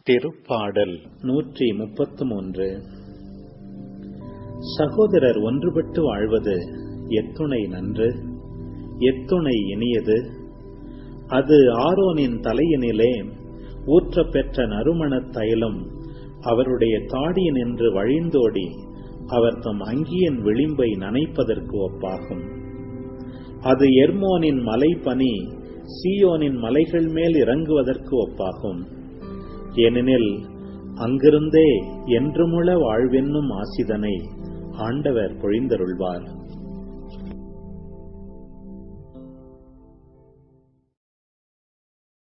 திருப்பாடல் நூற்றி முப்பத்து மூன்று சகோதரர் ஒன்றுபட்டு வாழ்வது எத்துணை நன்று எத்துணை இனியது அது ஆரோனின் தலையினிலே ஊற்றப் பெற்ற நறுமணத் தைலம் அவருடைய தாடியினின்று வழிந்தோடி அவர் தம் அங்கியின் விளிம்பை நனைப்பதற்கு ஒப்பாகும் அது எர்மோனின் மலைப்பனி சீயோனின் மலைகள் மேல் இறங்குவதற்கு ஒப்பாகும் ஏனெனில் அங்கிருந்தே என்றுமுள வாழ்வென்னும் ஆசிதனை ஆண்டவர் பொழிந்தருள்வார்